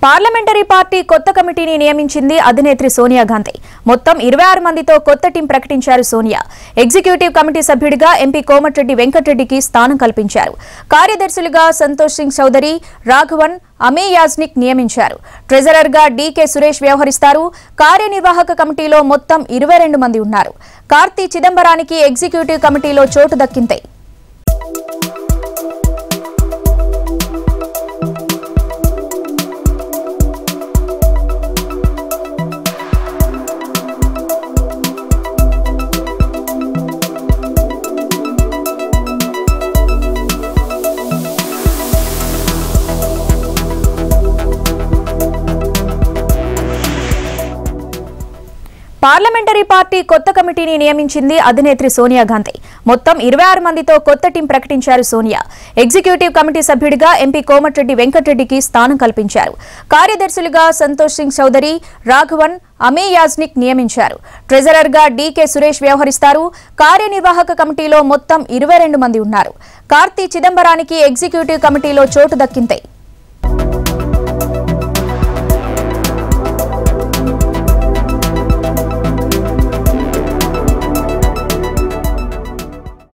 parliamentary party కొత్త కమిటీని నియమించింది అధినేత్రి సోనియా గాంధీ మొత్తం ఇరవై ఆరు మందితో కొత్త టీం ప్రకటించారు సోనియా ఎగ్జిక్యూటివ్ కమిటీ సభ్యుడిగా ఎంపీ కోమటిరెడ్డి వెంకటరెడ్డికి స్థానం కల్పించారు కార్యదర్శులుగా సంతోష్ సింగ్ చౌదరి రాఘవన్ అమే యాజ్నిక్ నియమించారు ట్రెజరర్గా డీకే సురేష్ వ్యవహరిస్తారు కార్యనిర్వాహక కమిటీలో మొత్తం ఇరవై రెండు మంది ఉన్నారు కార్తీ చిదంబరానికి ఎగ్జిక్యూటివ్ కమిటీలో చోటు దక్కింది పార్లమెంటరీ పార్టీ కొత్త కమిటీని నియమించింది అధినేత్రి సోనియా గాంధీ మొత్తం ఇరవై ఆరు మందితో కొత్త టీం ప్రకటించారు సోనియా ఎగ్జిక్యూటివ్ కమిటీ సభ్యుడిగా ఎంపీ కోమటిరెడ్డి వెంకటరెడ్డికి స్థానం కల్పించారు కార్యదర్శులుగా సంతోష్ సింగ్ చౌదరి రాఘవన్ అమే యాజ్నిక్ నియమించారు ట్రెజరర్గా డీకే సురేష్ వ్యవహరిస్తారు కార్యనిర్వాహక కమిటీలో మొత్తం ఇరవై రెండు మంది ఉన్నారు కార్తీ చిదంబరానికి ఎగ్జిక్యూటివ్ కమిటీలో చోటు దక్కింది